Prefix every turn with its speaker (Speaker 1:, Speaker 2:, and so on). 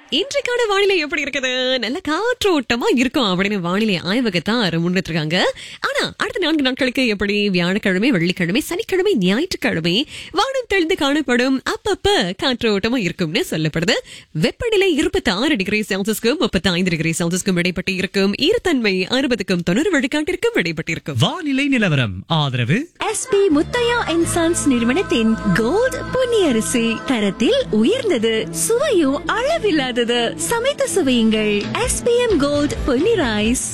Speaker 1: இன்றைக்கான வானிலை எப்படி இருக்குது நல்ல காற்றோட்டமா இருக்கும் அப்படின்னு வானிலை ஆய்வகத்தார் முன்னிட்டிருக்காங்க ஆனா அடுத்த நான்கு நாட்களுக்கு எப்படி வியாழக்கிழமை வெள்ளிக்கிழமை சனிக்கிழமை ஞாயிற்றுக்கிழமை வானம் தெளிந்து காணப்படும் அப்பப்ப காற்றோட்டமா இருக்கும்னு சொல்லப்படுது வெப்பநிலை இருபத்தி ஆறு டிகிரி செல்சியஸ்க்கும் முப்பத்தி ஐந்து டிகிரி செல்சியஸ்க்கும் இடைப்பட்டு இருக்கும் ஈரத்தன்மை அறுபதுக்கும் தொண்ணூறு விழுக்காட்டிற்கும் இடைப்பட்டு இருக்கும்
Speaker 2: வானிலை நிலவரம் ஆதரவு
Speaker 3: எஸ்பி முத்தையா அண்ட் சன்ஸ் நிறுவனத்தின் கோல்ட் பொன்னியரிசி தரத்தில் உயர்ந்தது சுவையும் அளவில்லாதது சமைத்து சுவையுங்கள் எஸ்பிஎம் கோல்ட் பொன்னி ரைஸ்